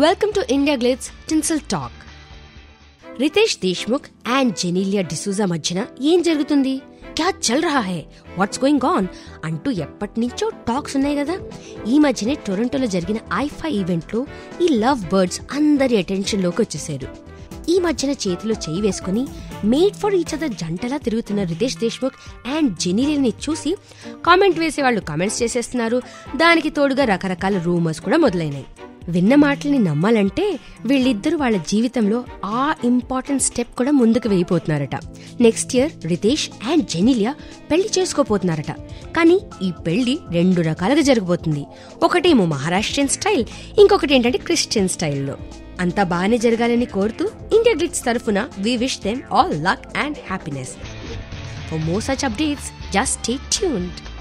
welcome to India Glitz tinsel talk Riteish Deshmukh and Genelia D'Souza మధ్యన ఏం జరుగుతుంది క్యా చల్ రహా హై వాట్స్ గోయింగ్ ఆన్ అంటూ ఎప్పటి నుంచో టాక్స్ ఉన్నాయి కదా ఈ మధ్యనే టొరంటోలో జరిగిన ఐఫా ఈవెంట్లో ఈ లవ్ బర్డ్స్ అందరి అటెన్షన్లోకి వచ్చేసారు ఈ మధ్యన చేతిలో చేయి వేసుకుని మేడ్ ఫర్ ఈచ్ అదర్ జంటలా తిరుగుతున్న రితేష్ దేశ్ముఖ్ అండ్ జెనీలియని చూసి కామెంట్ వేసే వాళ్ళు కామెంట్స్ చేసేస్తున్నారు దానికి తోడుగా రకరకాల రూమర్స్ కూడా మొదలైనాయి విన్న మాటల్ని నమ్మాలంటే వీళ్ళిద్దరూ వాళ్ళ జీవితంలో ఆ ఇంపార్టెంట్ స్టెప్ కూడా ముందుకు వేయిపోతున్నారట next year Riteish and Genelia పెళ్లి చేసుకోపోతున్నారట కానీ ఈ పెళ్లి రెండు రకాలుగా జరగబోతుంది ఒకటేమో మహారాష్ట్రియన్ స్టైల్ ఇంకొకటి ఏంటంటే క్రిస్టియన్ స్టైల్లో అంతా బాగానే జరగాలని కోరుతూ ఇండియా గ్లిట్స్ తరఫున we wish them all luck and happiness for more such updates just stay tuned